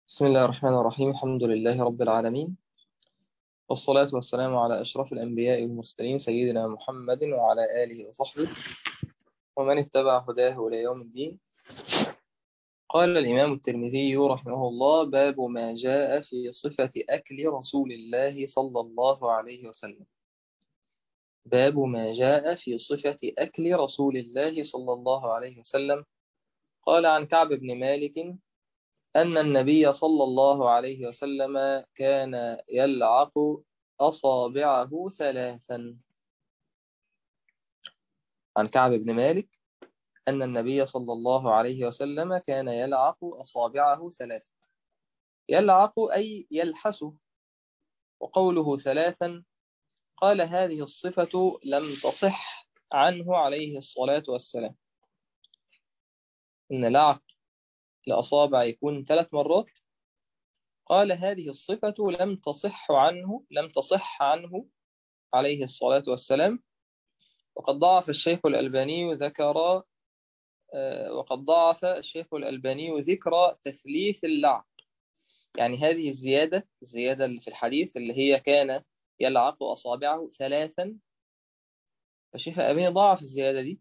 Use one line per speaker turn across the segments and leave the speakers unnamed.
بسم الله الرحمن الرحيم الحمد لله رب العالمين والصلاة والسلام على أشرف الأنبياء والمرسلين سيدنا محمد وعلى آله وصحبه ومن اتبع هداه إلى يوم الدين قال الإمام الترمذي رحمه الله باب ما جاء في صفة أكل رسول الله صلى الله عليه وسلم باب ما جاء في صفة أكل رسول الله صلى الله عليه وسلم قال عن كعب بن مالك أن النبي صلى الله عليه وسلم كان يلعق أصابعه ثلاثا عن كعب بن مالك أن النبي صلى الله عليه وسلم كان يلعق أصابعه ثلاثا يلعق أي يلحس وقوله ثلاثا قال هذه الصفة لم تصح عنه عليه الصلاة والسلام إن لعق الأصابع يكون ثلاث مرات قال هذه الصفة لم تصح عنه لم تصح عنه عليه الصلاة والسلام وقد ضعف الشيخ الألباني ذكر وقد ضعف الشيخ الألباني ذكر تثليث اللعق يعني هذه الزيادة الزيادة اللي في الحديث اللي هي كان يلعق أصابعه ثلاثا فالشيخ الألباني ضعف الزيادة دي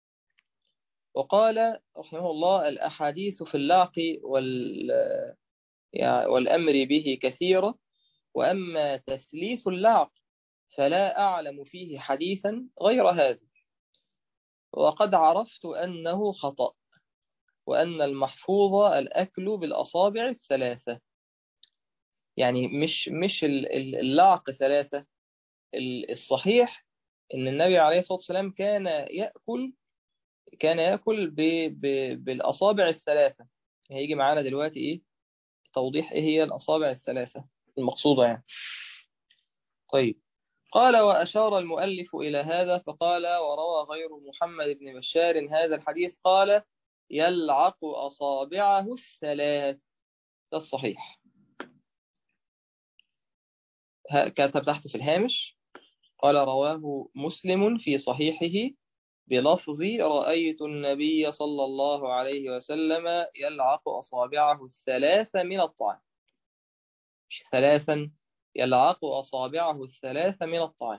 وقال رحمه الله الأحاديث في اللعق وال والأمر به كثيرة وأما تثليث اللعق فلا أعلم فيه حديثا غير هذا وقد عرفت أنه خطأ وأن المحفوظ الأكل بالأصابع الثلاثة يعني مش مش اللعق ثلاثة الصحيح أن النبي عليه الصلاة والسلام كان يأكل كان يأكل ب... ب... بالأصابع الثلاثة هيجي معانا دلوقتي إيه توضيح إيه هي الأصابع الثلاثة المقصودة يعني طيب قال وأشار المؤلف إلى هذا فقال وروى غير محمد بن بشار هذا الحديث قال يلعق أصابعه الثلاث ده الصحيح كتب تحت في الهامش قال رواه مسلم في صحيحه بلفظ رأيت النبي صلى الله عليه وسلم يلعق أصابعه الثلاث من الطعام مش ثلاثا يلعق أصابعه الثلاث من الطعام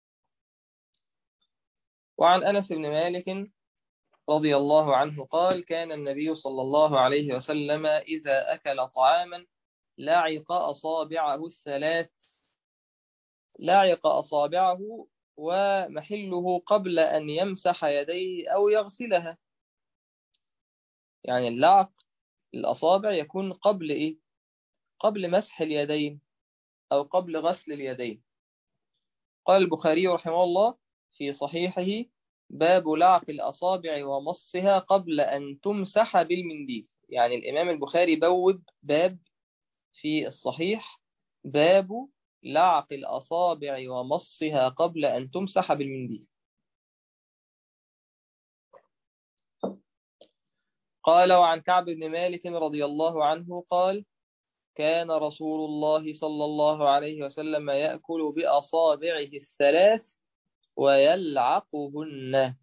وعن أنس بن مالك رضي الله عنه قال كان النبي صلى الله عليه وسلم إذا أكل طعاما لعق أصابعه الثلاث لعق أصابعه ومحله قبل أن يمسح يديه أو يغسلها يعني اللعق الأصابع يكون قبل إيه؟ قبل مسح اليدين أو قبل غسل اليدين قال البخاري رحمه الله في صحيحه باب لعق الأصابع ومصها قبل أن تمسح بالمنديل يعني الإمام البخاري بوب باب في الصحيح باب لعق الأصابع ومصها قبل أن تمسح بالمنديل قال وعن كعب بن مالك رضي الله عنه قال كان رسول الله صلى الله عليه وسلم يأكل بأصابعه الثلاث ويلعقهن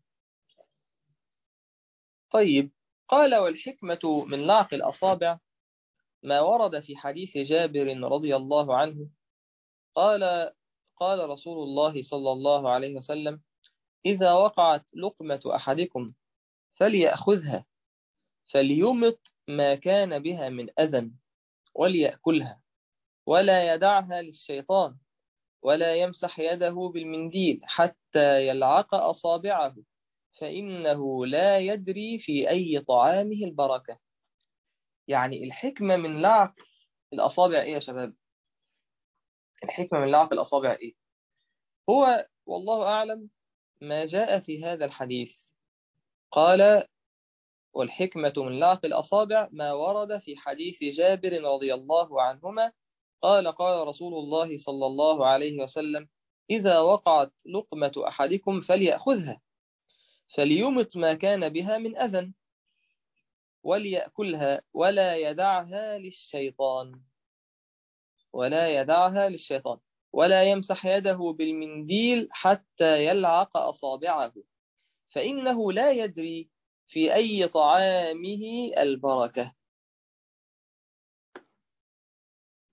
طيب قال والحكمة من لعق الأصابع ما ورد في حديث جابر رضي الله عنه قال قال رسول الله صلى الله عليه وسلم إذا وقعت لقمة أحدكم فليأخذها فليمط ما كان بها من أذى وليأكلها ولا يدعها للشيطان ولا يمسح يده بالمنديل حتى يلعق أصابعه فإنه لا يدري في أي طعامه البركة يعني الحكمة من لعق الأصابع إيه يا شباب الحكمة من لعق الأصابع إيه هو والله أعلم ما جاء في هذا الحديث قال والحكمة من لعق الأصابع ما ورد في حديث جابر رضي الله عنهما قال قال رسول الله صلى الله عليه وسلم إذا وقعت لقمة أحدكم فليأخذها فليمت ما كان بها من أذى وليأكلها ولا يدعها للشيطان ولا يدعها للشيطان ولا يمسح يده بالمنديل حتى يلعق أصابعه فإنه لا يدري في أي طعامه البركة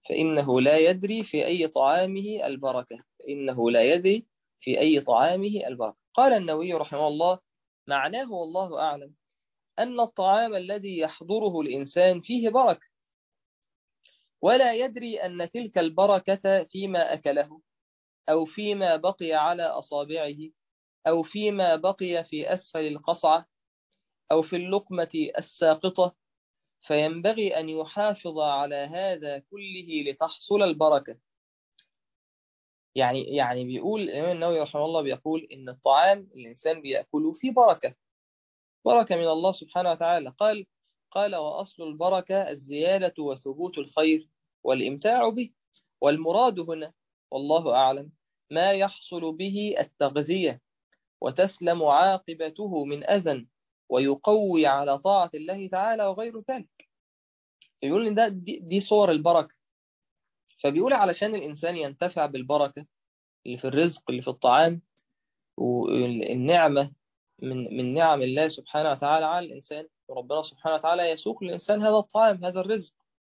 فإنه لا يدري في أي طعامه البركة فإنه لا يدري في أي طعامه البركة قال النووي رحمه الله معناه والله أعلم أن الطعام الذي يحضره الإنسان فيه بركة ولا يدري أن تلك البركة فيما أكله أو فيما بقي على أصابعه أو فيما بقي في أسفل القصعة أو في اللقمة الساقطة فينبغي أن يحافظ على هذا كله لتحصل البركة يعني يعني بيقول الإمام النووي رحمه الله بيقول إن الطعام الإنسان بيأكله فيه بركة بركة من الله سبحانه وتعالى قال قال وأصل البركة الزيادة وثبوت الخير والإمتاع به والمراد هنا والله أعلم ما يحصل به التغذية وتسلم عاقبته من أذى ويقوي على طاعة الله تعالى وغير ذلك يقول إن ده دي, دي صور البركة فبيقول علشان الإنسان ينتفع بالبركة اللي في الرزق اللي في الطعام والنعمة من من نعم الله سبحانه وتعالى على الإنسان وربنا سبحانه وتعالى يسوق للإنسان هذا الطعام هذا الرزق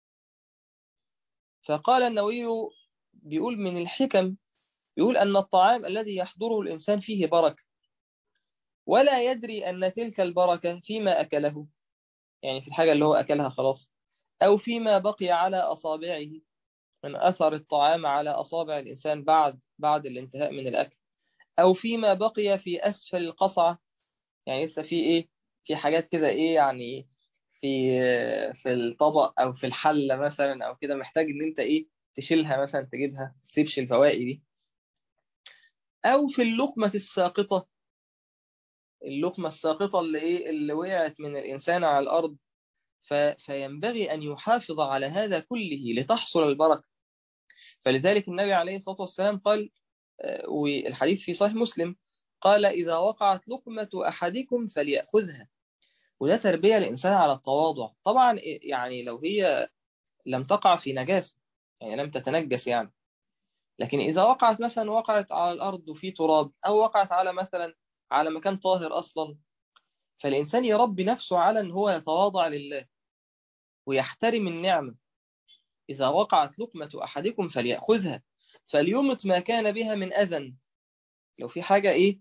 فقال النووي بيقول من الحكم يقول أن الطعام الذي يحضره الإنسان فيه بركة ولا يدري أن تلك البركة فيما أكله يعني في الحاجة اللي هو أكلها خلاص أو فيما بقي على أصابعه من أثر الطعام على أصابع الإنسان بعد بعد الانتهاء من الأكل أو فيما بقي في أسفل القصعة يعني لسه في إيه في حاجات كده إيه يعني في في الطبق أو في الحلة مثلا أو كده محتاج إن أنت إيه تشيلها مثلا تجيبها تسيبش الفوائد دي أو في اللقمة الساقطة اللقمة الساقطة اللي إيه اللي وقعت من الإنسان على الأرض ف... فينبغي أن يحافظ على هذا كله لتحصل البركة فلذلك النبي عليه الصلاة والسلام قال والحديث في صحيح مسلم قال إذا وقعت لقمة أحدكم فليأخذها وده تربية الإنسان على التواضع طبعا يعني لو هي لم تقع في نجاسة يعني لم تتنجس يعني لكن إذا وقعت مثلا وقعت على الأرض وفي تراب أو وقعت على مثلا على مكان طاهر أصلا فالإنسان يربي نفسه على أن هو يتواضع لله ويحترم النعمة إذا وقعت لقمة أحدكم فليأخذها فليمت ما كان بها من أذى لو في حاجة إيه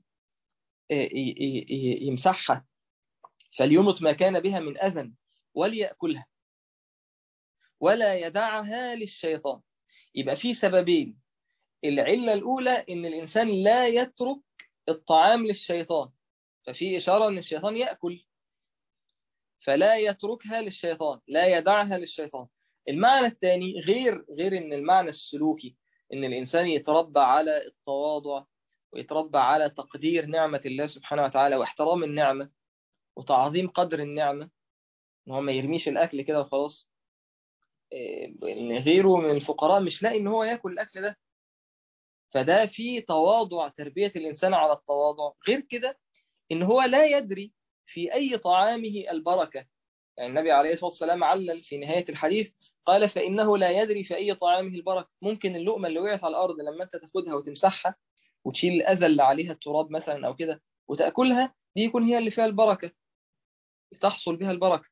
يمسحها فليمت ما كان بها من أذى وليأكلها ولا يدعها للشيطان يبقى في سببين العلة الأولى إن الإنسان لا يترك الطعام للشيطان ففي إشارة أن الشيطان يأكل فلا يتركها للشيطان لا يدعها للشيطان المعنى الثاني غير غير ان المعنى السلوكي ان الانسان يتربى على التواضع ويتربى على تقدير نعمة الله سبحانه وتعالى واحترام النعمة وتعظيم قدر النعمة ان هو ما يرميش الاكل كده وخلاص ان غيره من الفقراء مش لاقي ان هو ياكل الاكل ده فده في تواضع تربية الانسان على التواضع غير كده ان هو لا يدري في اي طعامه البركة يعني النبي عليه الصلاة والسلام علل في نهاية الحديث قال فإنه لا يدري في أي طعامه البركة ممكن اللقمة اللي وقعت على الأرض لما أنت تاخدها وتمسحها وتشيل الأذى اللي عليها التراب مثلا أو كده وتأكلها دي يكون هي اللي فيها البركة تحصل بها البركة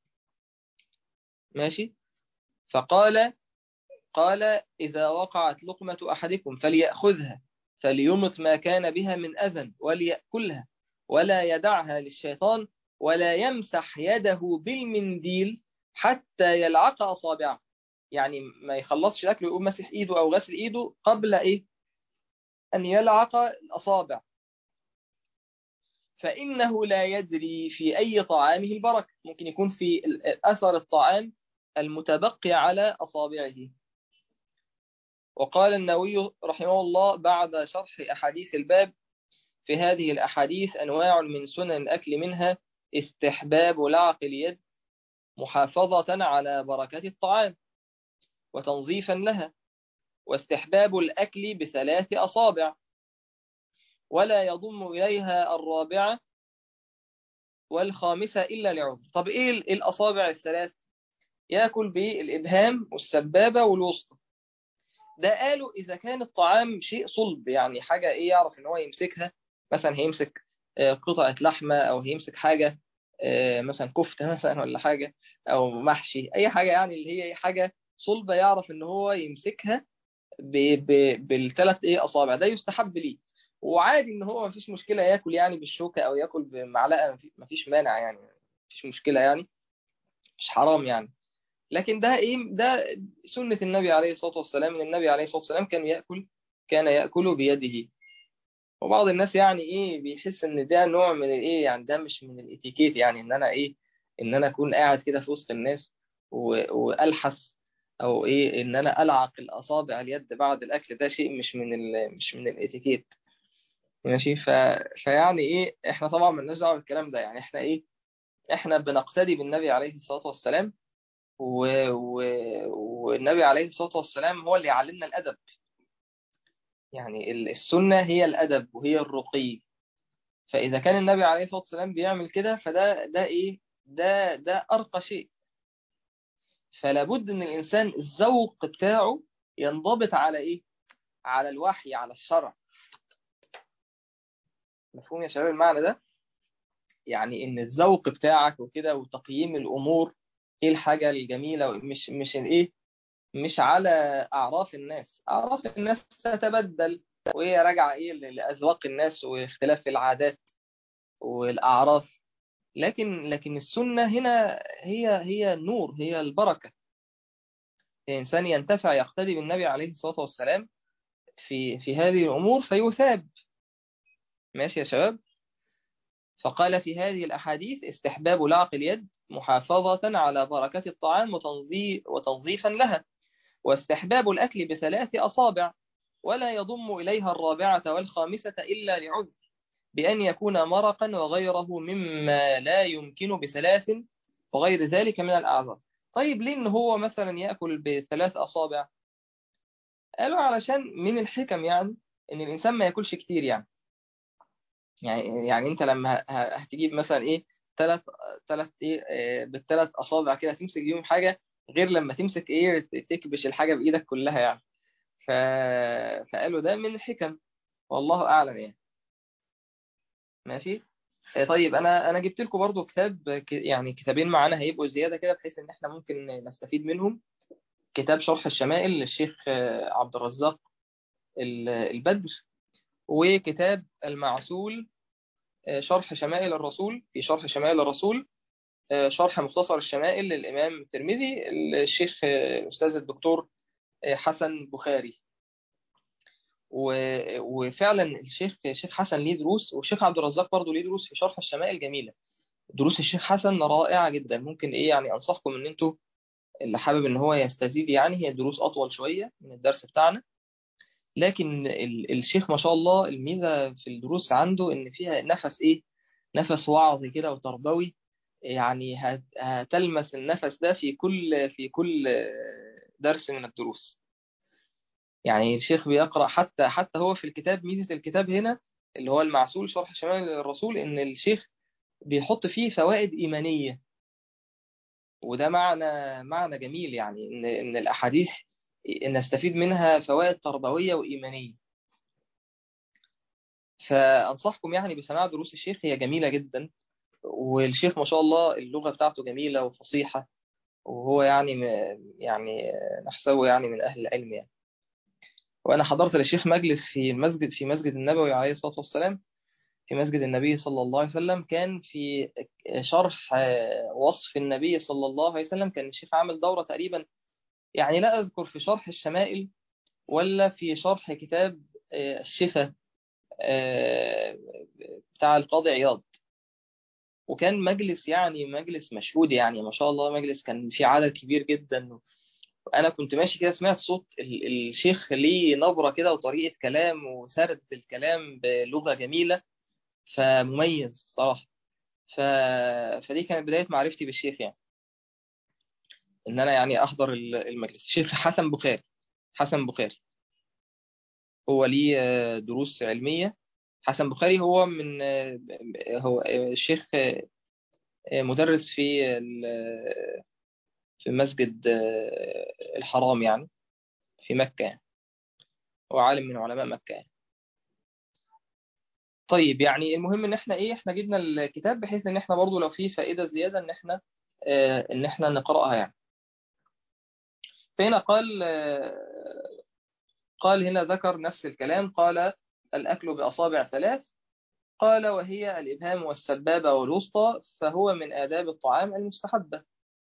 ماشي فقال قال إذا وقعت لقمة أحدكم فليأخذها فليمت ما كان بها من أذى وليأكلها ولا يدعها للشيطان ولا يمسح يده بالمنديل حتى يلعق أصابعه يعني ما يخلصش الأكل ويقوم مسح إيده أو غسل إيده قبل إيه أن يلعق الأصابع فإنه لا يدري في أي طعامه البركة ممكن يكون في أثر الطعام المتبقي على أصابعه وقال النووي رحمه الله بعد شرح أحاديث الباب في هذه الأحاديث أنواع من سنن الأكل منها استحباب لعق اليد محافظة على بركة الطعام وتنظيفا لها واستحباب الأكل بثلاث أصابع ولا يضم إليها الرابعة والخامسة إلا لعذر طب إيه الأصابع الثلاث يأكل بالإبهام والسبابة والوسطى ده قالوا إذا كان الطعام شيء صلب يعني حاجة إيه يعرف إن هو يمسكها مثلا هيمسك قطعة لحمة أو هيمسك حاجة مثلا كفتة مثلا ولا حاجة أو محشي أي حاجة يعني اللي هي حاجة صلبة يعرف ان هو يمسكها بالثلاث ايه اصابع ده يستحب ليه وعادي ان هو مفيش مشكلة ياكل يعني بالشوكة او ياكل بمعلقة مفيش مانع يعني مفيش مشكلة يعني مش حرام يعني لكن ده ايه ده سنة النبي عليه الصلاة والسلام ان النبي عليه الصلاة والسلام كان يأكل كان يأكل بيده وبعض الناس يعني ايه بيحس ان ده نوع من الايه يعني ده مش من الاتيكيت يعني ان انا ايه ان انا اكون قاعد كده في وسط الناس والحس او ايه ان انا العق الاصابع اليد بعد الاكل ده شيء مش من ال... مش من الاتيكيت ماشي ف... فيعني ايه احنا طبعا مالناش دعوه بالكلام ده يعني احنا ايه احنا بنقتدي بالنبي عليه الصلاه والسلام و... و... والنبي عليه الصلاه والسلام هو اللي يعلمنا الادب يعني السنه هي الادب وهي الرقي فاذا كان النبي عليه الصلاه والسلام بيعمل كده فده ده ايه ده ده ارقى شيء فلا بد ان الانسان الذوق بتاعه ينضبط على ايه على الوحي على الشرع مفهوم يا شباب المعنى ده يعني ان الذوق بتاعك وكده وتقييم الامور ايه الحاجه الجميله مش مش الايه مش على اعراف الناس اعراف الناس تتبدل وهي راجعه ايه لاذواق الناس واختلاف العادات والاعراف لكن لكن السنه هنا هي هي النور هي البركه الانسان ينتفع يقتدي بالنبي عليه الصلاه والسلام في في هذه الامور فيثاب ماشي يا شباب فقال في هذه الأحاديث استحباب لعق اليد محافظة على بركة الطعام وتنظيفا لها واستحباب الأكل بثلاث أصابع ولا يضم إليها الرابعة والخامسة إلا لعذر بأن يكون مرقا وغيره مما لا يمكن بثلاث وغير ذلك من الأعذار طيب ليه إن هو مثلا يأكل بثلاث أصابع قالوا علشان من الحكم يعني إن الإنسان ما يأكلش كتير يعني يعني يعني انت لما هتجيب مثلا ايه ثلاث ثلاث ايه بالثلاث اصابع كده تمسك بيهم حاجه غير لما تمسك ايه تكبش الحاجه بايدك كلها يعني ف... فقالوا ده من الحكم والله اعلم يعني ماشي طيب انا انا جبت لكم برضو كتاب يعني كتابين معانا هيبقوا زياده كده بحيث ان احنا ممكن نستفيد منهم كتاب شرح الشمائل للشيخ عبد الرزاق البدر وكتاب المعسول شرح شمائل الرسول في شرح شمائل الرسول شرح مختصر الشمائل للإمام الترمذي الشيخ الأستاذ الدكتور حسن بخاري وفعلا الشيخ الشيخ حسن ليه دروس والشيخ عبد الرزاق برضه ليه دروس في شرح الشمائل جميلة دروس الشيخ حسن رائعة جدا ممكن ايه يعني انصحكم ان انتوا اللي حابب ان هو يستزيد يعني هي دروس اطول شوية من الدرس بتاعنا لكن الشيخ ما شاء الله الميزة في الدروس عنده ان فيها نفس ايه نفس وعظي كده وتربوي يعني هتلمس النفس ده في كل في كل درس من الدروس يعني الشيخ بيقرأ حتى حتى هو في الكتاب ميزة الكتاب هنا اللي هو المعسول شرح شمال الرسول ان الشيخ بيحط فيه فوائد إيمانية وده معنى معنى جميل يعني ان ان الاحاديث نستفيد منها فوائد تربوية وإيمانية فأنصحكم يعني بسماع دروس الشيخ هي جميلة جدا والشيخ ما شاء الله اللغة بتاعته جميلة وفصيحة وهو يعني يعني نحسبه يعني من أهل العلم يعني وأنا حضرت للشيخ مجلس في المسجد في مسجد النبوي عليه الصلاة والسلام في مسجد النبي صلى الله عليه وسلم كان في شرح وصف النبي صلى الله عليه وسلم كان الشيخ عامل دورة تقريبا يعني لا أذكر في شرح الشمائل ولا في شرح كتاب الشفا بتاع القاضي عياض وكان مجلس يعني مجلس مشهود يعني ما شاء الله مجلس كان فيه عدد كبير جدا وأنا كنت ماشي كده سمعت صوت الشيخ ليه نبرة كده وطريقة كلام وسرد الكلام بلغة جميلة فمميز صراحة ف... فدي كانت بداية معرفتي بالشيخ يعني ان انا يعني احضر المجلس الشيخ حسن بخاري حسن بخاري هو ليه دروس علمية حسن بخاري هو من هو الشيخ مدرس في في مسجد الحرام يعني في مكة يعني هو عالم من علماء مكة يعني طيب يعني المهم ان احنا ايه احنا جبنا الكتاب بحيث ان احنا برضو لو في فائدة زيادة ان احنا ان احنا نقرأها يعني فهنا قال قال هنا ذكر نفس الكلام قال الأكل بأصابع ثلاث قال وهي الإبهام والسبابة والوسطى فهو من آداب الطعام المستحبة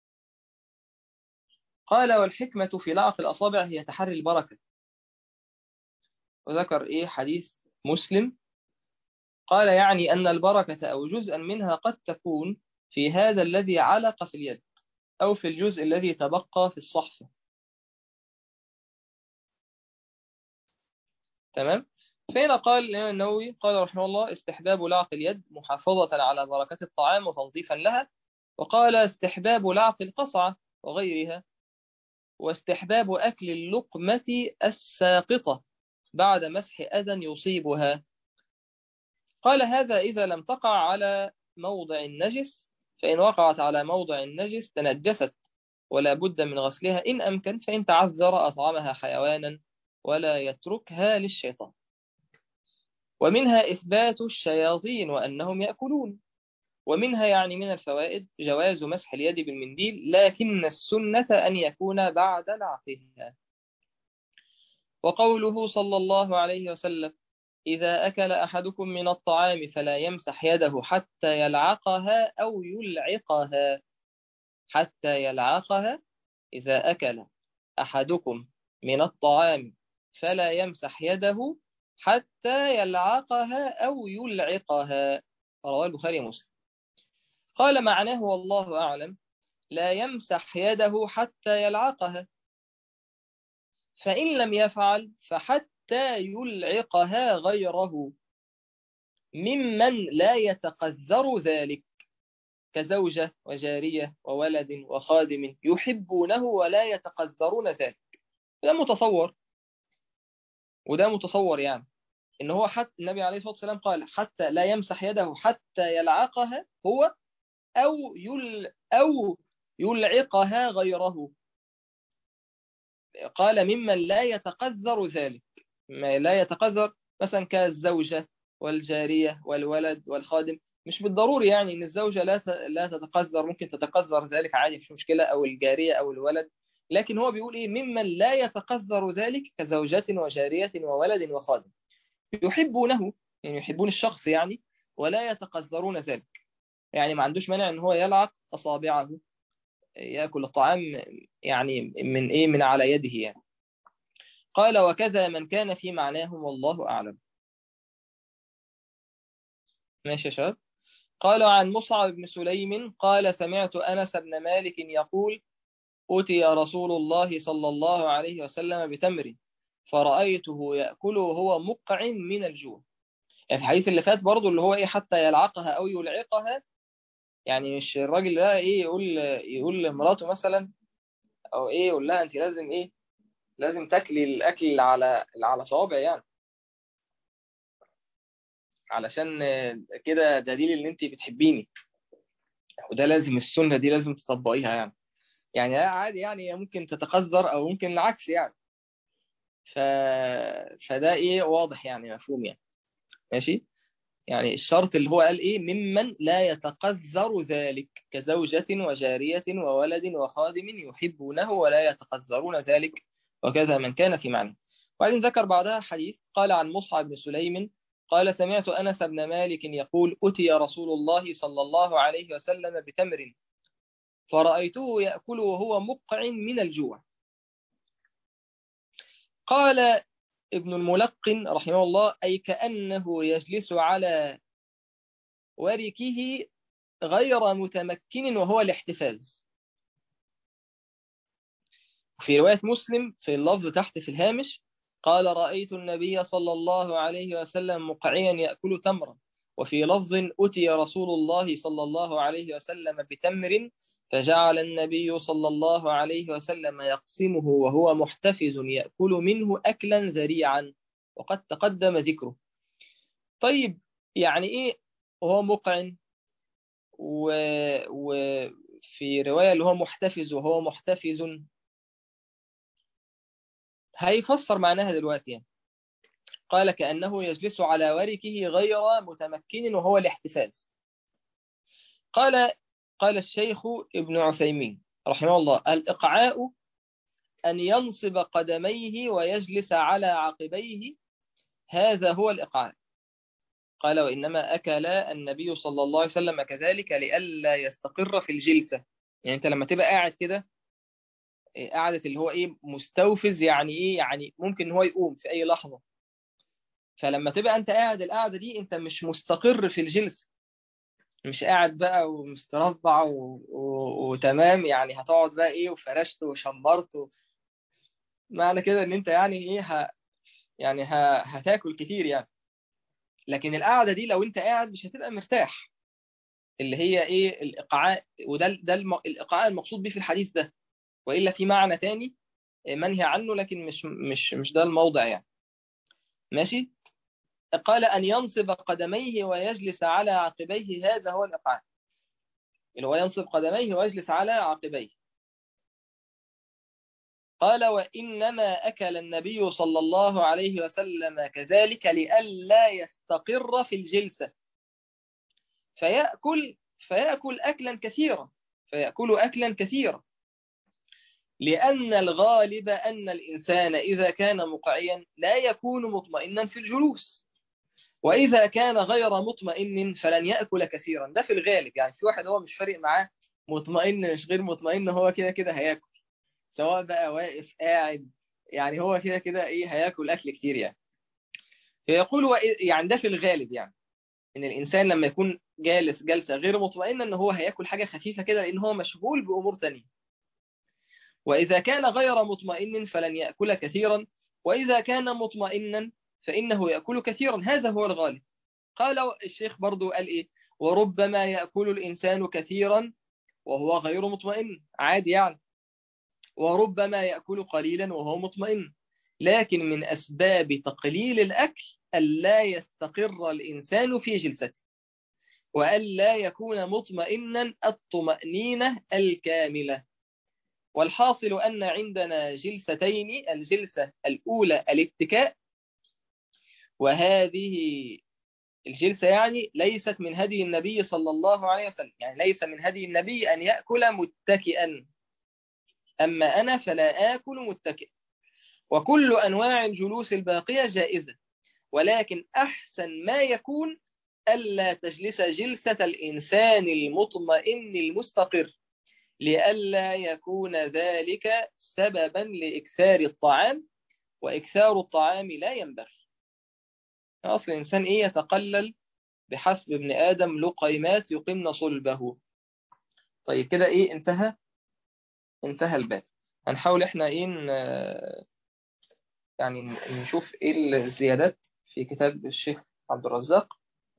قال والحكمة في لعق الأصابع هي تحري البركة وذكر إيه حديث مسلم قال يعني أن البركة أو جزءا منها قد تكون في هذا الذي علق في اليد أو في الجزء الذي تبقى في الصحفة تمام فهنا قال الإمام النووي قال رحمه الله استحباب لعق اليد محافظة على بركة الطعام وتنظيفا لها وقال استحباب لعق القصعة وغيرها واستحباب أكل اللقمة الساقطة بعد مسح أذى يصيبها قال هذا إذا لم تقع على موضع النجس فإن وقعت على موضع النجس تنجست ولا بد من غسلها إن أمكن فإن تعذر أطعمها حيوانا ولا يتركها للشيطان ومنها إثبات الشياطين وأنهم يأكلون ومنها يعني من الفوائد جواز مسح اليد بالمنديل لكن السنة أن يكون بعد لعقها وقوله صلى الله عليه وسلم إذا أكل أحدكم من الطعام فلا يمسح يده حتى يلعقها أو يلعقها حتى يلعقها إذا أكل أحدكم من الطعام فلا يمسح يده حتى يلعقها أو يلعقها رواه البخاري ومسلم قال معناه والله أعلم لا يمسح يده حتى يلعقها فإن لم يفعل فحتى يلعقها غيره ممن لا يتقذر ذلك كزوجة وجارية وولد وخادم يحبونه ولا يتقذرون ذلك ده متصور وده متصور يعني ان هو حتى النبي عليه الصلاه والسلام قال حتى لا يمسح يده حتى يلعقها هو او يل او يلعقها غيره قال ممن لا يتقذر ذلك ما لا يتقذر مثلا كالزوجه والجاريه والولد والخادم مش بالضروري يعني ان الزوجه لا لا تتقذر ممكن تتقذر ذلك عادي مش مشكله او الجاريه او الولد لكن هو بيقول ايه ممن لا يتقذر ذلك كزوجة وجارية وولد وخادم يحبونه يعني يحبون الشخص يعني ولا يتقذرون ذلك يعني ما عندوش مانع ان هو يلعق اصابعه ياكل الطعام يعني من ايه من على يده يعني قال وكذا من كان في معناه والله اعلم ماشي يا شباب قال عن مصعب بن سليم قال سمعت انس بن مالك يقول أتي رسول الله صلى الله عليه وسلم بتمر فرأيته يأكل وهو مقع من الجوع يعني في الحديث اللي فات برضو اللي هو إيه حتى يلعقها أو يلعقها يعني مش الراجل ده إيه يقول يقول لمراته مثلا أو إيه يقول لها أنت لازم إيه لازم تاكلي الأكل اللي على اللي على صوابع يعني علشان كده دليل إن أنت بتحبيني وده لازم السنة دي لازم تطبقيها يعني يعني عادي يعني ممكن تتقذر او ممكن العكس يعني ف... فده ايه واضح يعني مفهوم يعني ماشي يعني الشرط اللي هو قال ايه ممن لا يتقذر ذلك كزوجة وجارية وولد وخادم يحبونه ولا يتقذرون ذلك وكذا من كان في معنى وبعدين ذكر بعدها حديث قال عن مصعب بن سليم قال سمعت أنس بن مالك يقول أتي رسول الله صلى الله عليه وسلم بتمر فرأيته يأكل وهو مقع من الجوع قال ابن الملقن رحمه الله أي كأنه يجلس على وركه غير متمكن وهو الاحتفاز في رواية مسلم في اللفظ تحت في الهامش قال رأيت النبي صلى الله عليه وسلم مقعيا يأكل تمرا وفي لفظ أتي رسول الله صلى الله عليه وسلم بتمر فجعل النبي صلى الله عليه وسلم يقسمه وهو محتفز يأكل منه أكلا ذريعا وقد تقدم ذكره طيب يعني إيه هو مقعن و... وفي رواية اللي هو محتفز وهو محتفز هيفسر معناها دلوقتي يعني. قال كأنه يجلس على وركه غير متمكن وهو الاحتفاز قال قال الشيخ ابن عثيمين رحمه الله الإقعاء أن ينصب قدميه ويجلس على عقبيه هذا هو الإقعاء قال وإنما أكل النبي صلى الله عليه وسلم كذلك لئلا يستقر في الجلسة يعني أنت لما تبقى قاعد كده قاعدة اللي هو إيه مستوفز يعني إيه يعني ممكن إن هو يقوم في أي لحظة فلما تبقى أنت قاعد القعدة دي أنت مش مستقر في الجلسة مش قاعد بقى ومستربع و... و... وتمام يعني هتقعد بقى إيه وفرشت وشمرت و... معنى كده إن أنت يعني إيه ه... يعني ه... هتاكل كتير يعني لكن القعدة دي لو أنت قاعد مش هتبقى مرتاح اللي هي إيه الإقعاء وده ده الم... الإقعاء المقصود به في الحديث ده وإلا في معنى تاني منهي عنه لكن مش مش مش ده الموضع يعني ماشي قال أن ينصب قدميه ويجلس على عقبيه هذا هو الإقعاء اللي هو ينصب قدميه ويجلس على عقبيه قال وإنما أكل النبي صلى الله عليه وسلم كذلك لئلا يستقر في الجلسة فيأكل فيأكل أكلا كثيرا فيأكل أكلا كثيرا لأن الغالب أن الإنسان إذا كان مقعيا لا يكون مطمئنا في الجلوس وإذا كان غير مطمئن فلن يأكل كثيرا ده في الغالب يعني في واحد هو مش فارق معاه مطمئن مش غير مطمئن هو كده كده هياكل سواء بقى واقف قاعد يعني هو كده كده ايه هياكل اكل كتير يعني فيقول يعني ده في الغالب يعني ان الانسان لما يكون جالس جلسه غير مطمئنه ان هو هياكل حاجه خفيفه كده لان هو مشغول بامور تانية واذا كان غير مطمئن فلن ياكل كثيرا واذا كان مطمئنا فانه ياكل كثيرا هذا هو الغالب قال الشيخ برضو قال ايه وربما ياكل الانسان كثيرا وهو غير مطمئن عادي يعني وربما يأكل قليلا وهو مطمئن لكن من أسباب تقليل الأكل ألا يستقر الإنسان في جلسته وألا يكون مطمئنا الطمأنينة الكاملة والحاصل أن عندنا جلستين الجلسة الأولى الاتكاء وهذه الجلسة يعني ليست من هدي النبي صلى الله عليه وسلم يعني ليس من هدي النبي أن يأكل متكئا أما أنا فلا آكل متكئ وكل أنواع الجلوس الباقية جائزة ولكن أحسن ما يكون ألا تجلس جلسة الإنسان المطمئن المستقر لئلا يكون ذلك سببا لإكثار الطعام وإكثار الطعام لا ينبغي أصل الإنسان إيه يتقلل بحسب ابن آدم لقيمات يقمن صلبه طيب كده إيه انتهى انتهى الباب هنحاول احنا ايه يعني نشوف ايه الزيادات في كتاب الشيخ عبد الرزاق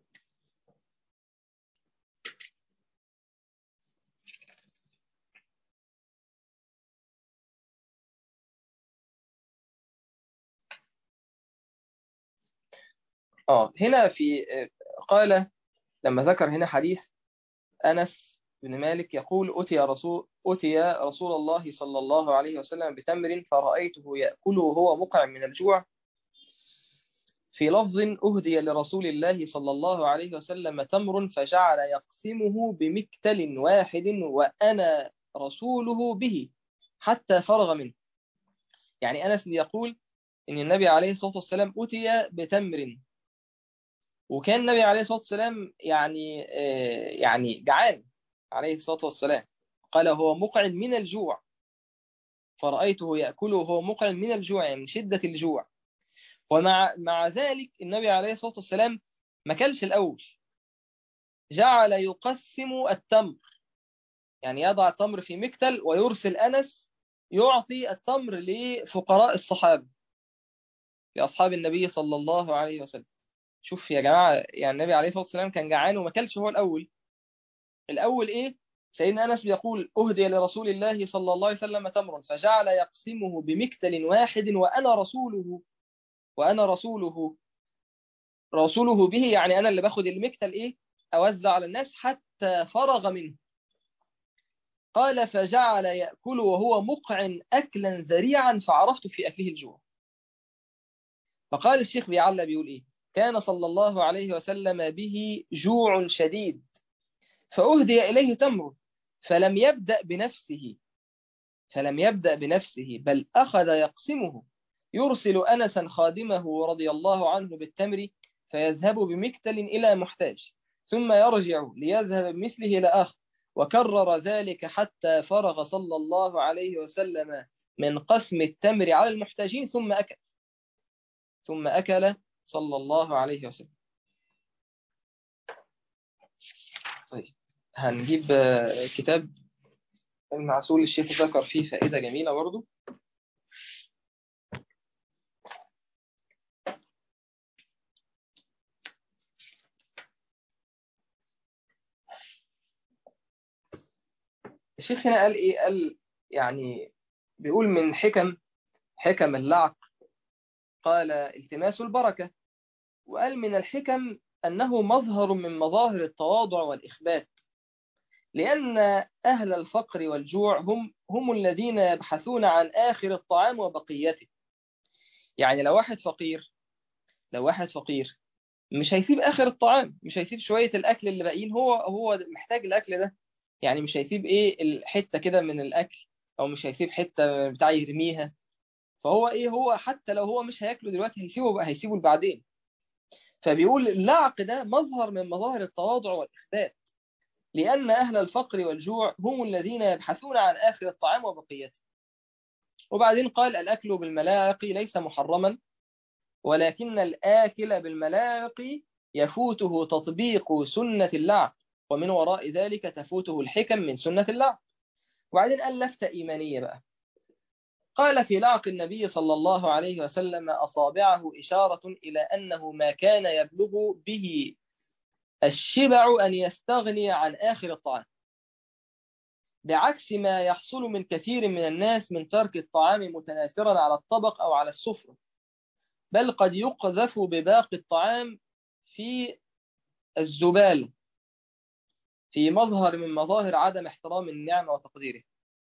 اه هنا في قال لما ذكر هنا حديث أنس بن مالك يقول أتي رسول أتي رسول الله صلى الله عليه وسلم بتمر فرأيته يأكله وهو مقع من الجوع في لفظ أهدي لرسول الله صلى الله عليه وسلم تمر فجعل يقسمه بمكتل واحد وأنا رسوله به حتى فرغ منه يعني أنس يقول إن النبي عليه الصلاة والسلام أتي بتمر وكان النبي عليه الصلاة والسلام يعني يعني جعان عليه الصلاة والسلام قال هو مقع من الجوع فرأيته يأكله وهو مقع من الجوع يعني من شدة الجوع ومع مع ذلك النبي عليه الصلاة والسلام ما كلش الأول جعل يقسم التمر يعني يضع التمر في مكتل ويرسل أنس يعطي التمر لفقراء الصحابة لأصحاب النبي صلى الله عليه وسلم شوف يا جماعة يعني النبي عليه الصلاة والسلام كان جعان وما كلش هو الأول الأول إيه سيدنا أنس بيقول أهدي لرسول الله صلى الله عليه وسلم تمر فجعل يقسمه بمكتل واحد وأنا رسوله وأنا رسوله رسوله به يعني أنا اللي باخد المكتل إيه أوزع على الناس حتى فرغ منه قال فجعل يأكل وهو مقع أكلا ذريعا فعرفت في أكله الجوع فقال الشيخ بيعلى بيقول إيه كان صلى الله عليه وسلم به جوع شديد فأهدي إليه تمر فلم يبدأ بنفسه فلم يبدأ بنفسه بل أخذ يقسمه يرسل أنسا خادمه رضي الله عنه بالتمر فيذهب بمكتل إلى محتاج ثم يرجع ليذهب بمثله إلى آخر وكرر ذلك حتى فرغ صلى الله عليه وسلم من قسم التمر على المحتاجين ثم أكل ثم أكل صلى الله عليه وسلم طيب هنجيب كتاب المعسول الشيخ ذكر فيه فائدة جميلة برضه الشيخ هنا قال ايه قال يعني بيقول من حكم حكم اللعق قال التماس البركة وقال من الحكم أنه مظهر من مظاهر التواضع والإخبات لأن أهل الفقر والجوع هم هم الذين يبحثون عن آخر الطعام وبقيته يعني لو واحد فقير لو واحد فقير مش هيسيب آخر الطعام مش هيسيب شوية الأكل اللي باقيين هو هو محتاج الأكل ده يعني مش هيسيب إيه الحتة كده من الأكل أو مش هيسيب حتة بتاع يرميها فهو إيه هو حتى لو هو مش هياكله دلوقتي هيسيبه بقى هيسيبه بعدين فبيقول اللعق ده مظهر من مظاهر التواضع والإخبات لأن أهل الفقر والجوع هم الذين يبحثون عن آخر الطعام وبقيته وبعدين قال الأكل بالملاعق ليس محرما ولكن الآكل بالملاعق يفوته تطبيق سنة اللعق ومن وراء ذلك تفوته الحكم من سنة اللعق وبعدين قال لفتة إيمانية بقى قال في لعق النبي صلى الله عليه وسلم أصابعه إشارة إلى أنه ما كان يبلغ به الشبع أن يستغني عن آخر الطعام بعكس ما يحصل من كثير من الناس من ترك الطعام متناثرا على الطبق أو على السفرة بل قد يقذف بباقي الطعام في الزبالة في مظهر من مظاهر عدم احترام النعمة وتقديره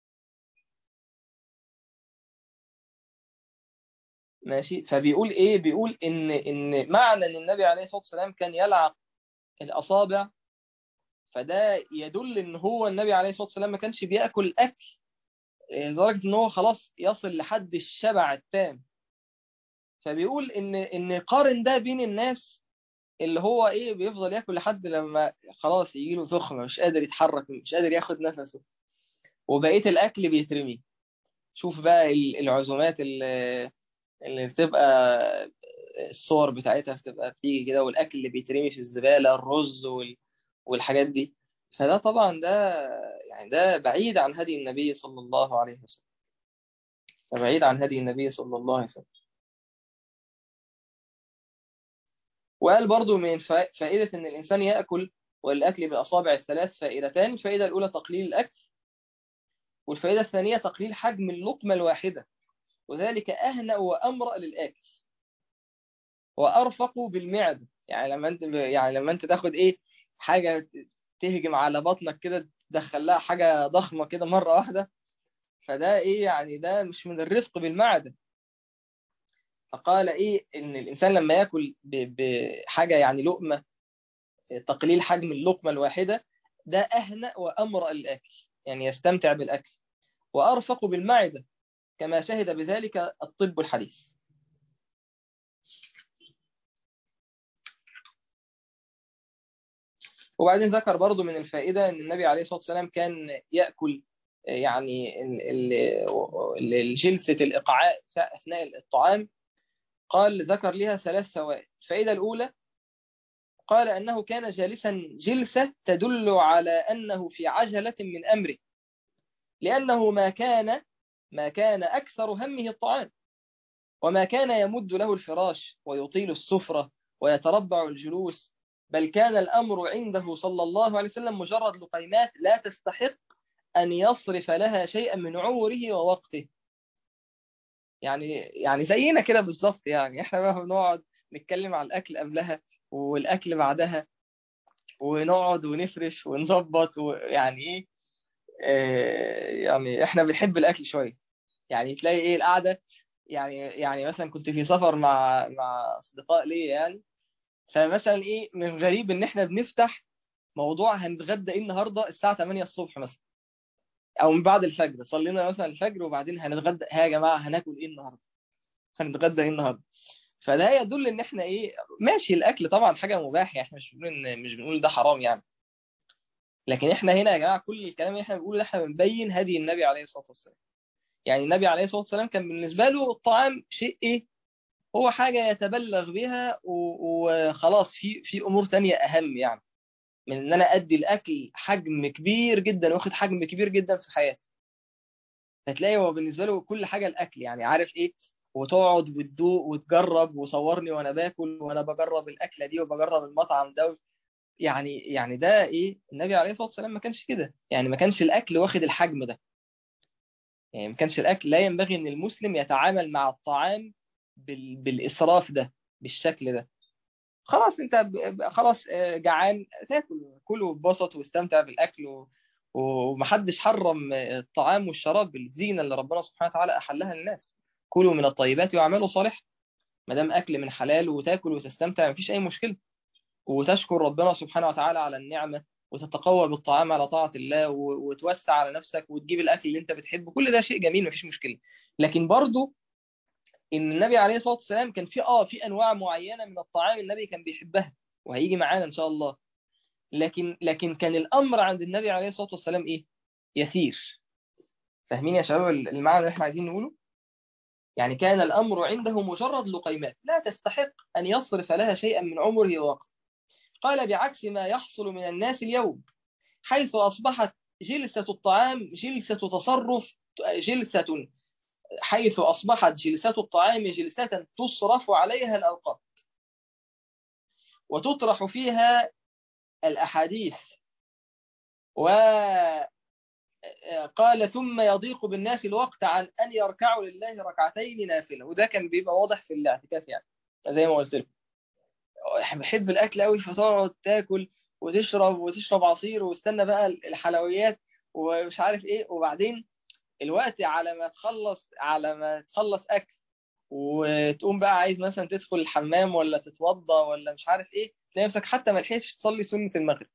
ماشي فبيقول ايه بيقول ان ان معنى ان النبي عليه الصلاه والسلام كان يلعق الاصابع فده يدل ان هو النبي عليه الصلاه والسلام ما كانش بياكل اكل لدرجه ان هو خلاص يصل لحد الشبع التام فبيقول ان ان قارن ده بين الناس اللي هو ايه بيفضل ياكل لحد لما خلاص يجي له زخمه مش قادر يتحرك مش قادر ياخد نفسه وبقيه الاكل بيترمي شوف بقى العزومات اللي اللي بتبقى الصور بتاعتها بتبقى بتيجي كده والاكل اللي بيترمي في الزباله الرز وال... والحاجات دي فده طبعا ده يعني ده بعيد عن هدي النبي صلى الله عليه وسلم بعيد عن هدي النبي صلى الله عليه وسلم وقال برضو من فائدة أن الإنسان يأكل والأكل بأصابع الثلاث فائدتان الفائدة الأولى تقليل الأكل والفائدة الثانية تقليل حجم اللقمة الواحدة وذلك أهنأ وأمرأ للأكل وأرفق بالمعدة يعني لما أنت يعني لما أنت تاخد إيه حاجة تهجم على بطنك كده تدخل لها حاجة ضخمة كده مرة واحدة فده إيه يعني ده مش من الرفق بالمعدة فقال إيه إن الإنسان لما يأكل بحاجة يعني لقمة تقليل حجم اللقمة الواحدة ده أهنأ وأمرأ للأكل يعني يستمتع بالأكل وأرفق بالمعدة كما شهد بذلك الطب الحديث وبعدين ذكر برضو من الفائدة أن النبي عليه الصلاة والسلام كان يأكل يعني جلسة الإقعاء أثناء الطعام قال ذكر لها ثلاث فوائد الفائدة الأولى قال أنه كان جالسا جلسة تدل على أنه في عجلة من أمره لأنه ما كان ما كان أكثر همه الطعام وما كان يمد له الفراش ويطيل السفرة ويتربع الجلوس بل كان الأمر عنده صلى الله عليه وسلم مجرد لقيمات لا تستحق أن يصرف لها شيئا من عمره ووقته يعني يعني زينا كده بالظبط يعني احنا بقى بنقعد نتكلم على الأكل قبلها والأكل بعدها ونقعد ونفرش ونظبط ويعني ايه يعني احنا بنحب الاكل شويه يعني تلاقي ايه القعده يعني يعني مثلا كنت في سفر مع مع اصدقاء ليا يعني فمثلا ايه من غريب ان احنا بنفتح موضوع هنتغدى ايه النهارده الساعه 8 الصبح مثلا او من بعد الفجر صلينا مثلا الفجر وبعدين هنتغدى ها يا جماعه هناكل ايه النهارده هنتغدى ايه النهارده فده يدل ان احنا ايه ماشي الاكل طبعا حاجه مباح يعني احنا مش بنقول ان مش بنقول ده حرام يعني لكن احنا هنا يا جماعه كل الكلام اللي احنا بنقوله ده احنا بنبين هدي النبي عليه الصلاه والسلام يعني النبي عليه الصلاه والسلام كان بالنسبه له الطعام شيء ايه هو حاجه يتبلغ بها وخلاص في في امور تانية اهم يعني من ان انا ادي الاكل حجم كبير جدا واخد حجم كبير جدا في حياتي فتلاقي هو بالنسبه له كل حاجه الاكل يعني عارف ايه وتقعد وتدوق وتجرب وصورني وانا باكل وانا بجرب الاكله دي وبجرب المطعم ده يعني يعني ده ايه النبي عليه الصلاه والسلام ما كانش كده يعني ما كانش الاكل واخد الحجم ده يعني ما كانش الاكل لا ينبغي ان المسلم يتعامل مع الطعام بال... بالاسراف ده بالشكل ده خلاص انت خلاص جعان تاكل كل واتبسط واستمتع بالاكل و... ومحدش حرم الطعام والشراب بالزينه اللي ربنا سبحانه وتعالى احلها للناس كلوا من الطيبات واعملوا صالح ما دام اكل من حلال وتاكل وتستمتع مفيش اي مشكله وتشكر ربنا سبحانه وتعالى على النعمه وتتقوى بالطعام على طاعه الله وتوسع على نفسك وتجيب الاكل اللي انت بتحبه كل ده شيء جميل مفيش مشكله لكن برضه ان النبي عليه الصلاه والسلام كان في اه في انواع معينه من الطعام النبي كان بيحبها وهيجي معانا ان شاء الله لكن لكن كان الامر عند النبي عليه الصلاه والسلام ايه يسير فاهمين يا شباب المعنى اللي احنا عايزين نقوله يعني كان الامر عنده مجرد لقيمات لا تستحق ان يصرف لها شيئا من عمره ووقته قال بعكس ما يحصل من الناس اليوم حيث اصبحت جلسه الطعام جلسه تصرف جلسه حيث أصبحت جلسات الطعام جلسة تصرف عليها الأوقات وتطرح فيها الأحاديث وقال ثم يضيق بالناس الوقت عن أن يركعوا لله ركعتين نافلة وده كان بيبقى واضح في الاعتكاف يعني زي ما قلت لكم بحب الأكل قوي فتقعد تاكل وتشرب وتشرب عصير واستنى بقى الحلويات ومش عارف ايه وبعدين الوقت على ما تخلص على ما تخلص اكل وتقوم بقى عايز مثلا تدخل الحمام ولا تتوضى ولا مش عارف ايه تلاقي نفسك حتى ما لحقتش تصلي سنه المغرب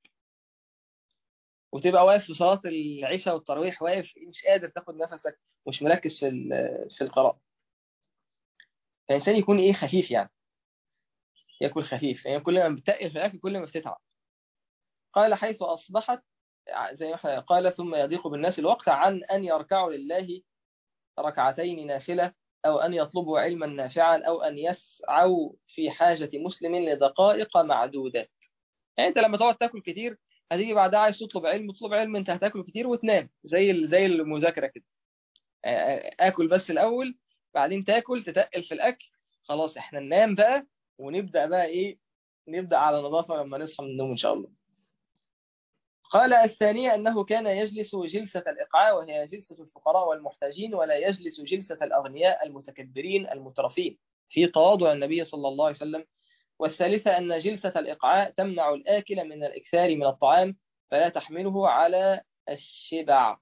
وتبقى واقف في صلاه العشاء والتراويح واقف مش قادر تاخد نفسك مش مركز في في القراءه فالانسان يكون ايه خفيف يعني ياكل خفيف يعني كل ما بتقل في الاكل كل ما بتتعب قال حيث اصبحت زي ما احنا قال ثم يضيق بالناس الوقت عن أن يركعوا لله ركعتين نافلة أو أن يطلبوا علما نافعا أو أن يسعوا في حاجة مسلم لدقائق معدودات يعني أنت لما تقعد تاكل كتير هتيجي بعدها عايز تطلب علم تطلب علم أنت هتاكل كتير وتنام زي زي المذاكرة كده آكل بس الأول بعدين تاكل تتقل في الأكل خلاص احنا ننام بقى ونبدأ بقى إيه نبدأ على نظافة لما نصحى من النوم إن شاء الله قال الثانية أنه كان يجلس جلسة الإقعاء وهي جلسة الفقراء والمحتاجين ولا يجلس جلسة الأغنياء المتكبرين المترفين في تواضع النبي صلى الله عليه وسلم والثالثة أن جلسة الإقعاء تمنع الآكل من الإكثار من الطعام فلا تحمله على الشبع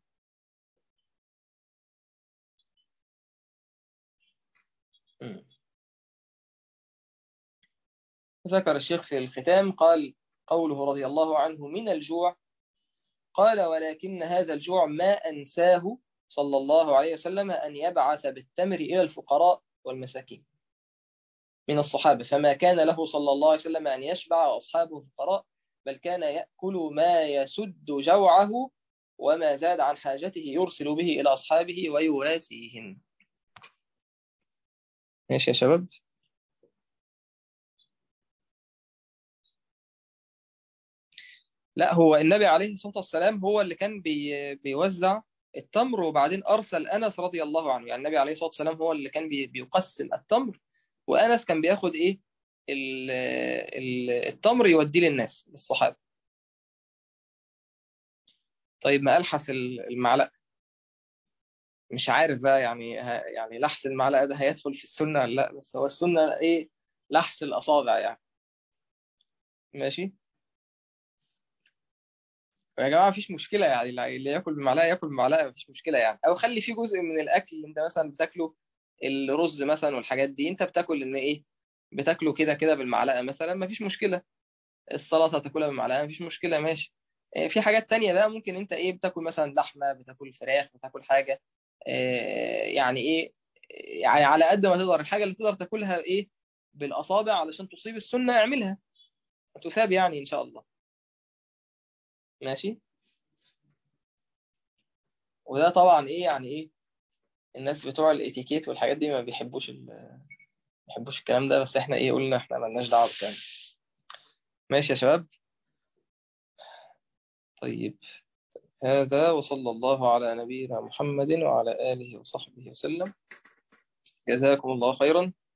ذكر الشيخ في الختام قال قوله رضي الله عنه من الجوع قال ولكن هذا الجوع ما أنساه صلى الله عليه وسلم أن يبعث بالتمر إلى الفقراء والمساكين من الصحابة فما كان له صلى الله عليه وسلم أن يشبع وأصحابه فقراء بل كان يأكل ما يسد جوعه وما زاد عن حاجته يرسل به إلى أصحابه ويواسيهم ماشي يا شباب لا هو النبي عليه الصلاة والسلام هو اللي كان بي بيوزع التمر وبعدين أرسل أنس رضي الله عنه يعني النبي عليه الصلاة والسلام هو اللي كان بي بيقسم التمر وأنس كان بياخد إيه ال ال التمر يوديه للناس للصحابة طيب ما ألحس المعلقة مش عارف بقى يعني يعني لحس المعلقة ده هيدخل في السنة ولا لا بس هو السنة إيه لحس الأصابع يعني ماشي يا جماعه مفيش مشكله يعني اللي ياكل بمعلقه ياكل بمعلقه مفيش مشكله يعني او خلي فيه جزء من الاكل اللي انت مثلا بتاكله الرز مثلا والحاجات دي انت بتاكل ان ايه بتاكله كده كده بالمعلقه مثلا مفيش مشكله السلطه تاكلها بالمعلقه مفيش مشكله ماشي في حاجات تانية بقى ممكن انت ايه بتاكل مثلا لحمة بتاكل فراخ بتاكل حاجة يعني ايه يعني على قد ما تقدر الحاجة اللي تقدر تاكلها ايه بالأصابع علشان تصيب السنة اعملها تثاب يعني إن شاء الله ماشي وده طبعا ايه يعني ايه الناس بتوع الاتيكيت والحاجات دي ما بيحبوش ما بيحبوش الكلام ده بس احنا ايه قلنا احنا ملناش دعوه بالكلام ماشي يا شباب طيب هذا وصلى الله على نبينا محمد وعلى آله وصحبه وسلم جزاكم الله خيرا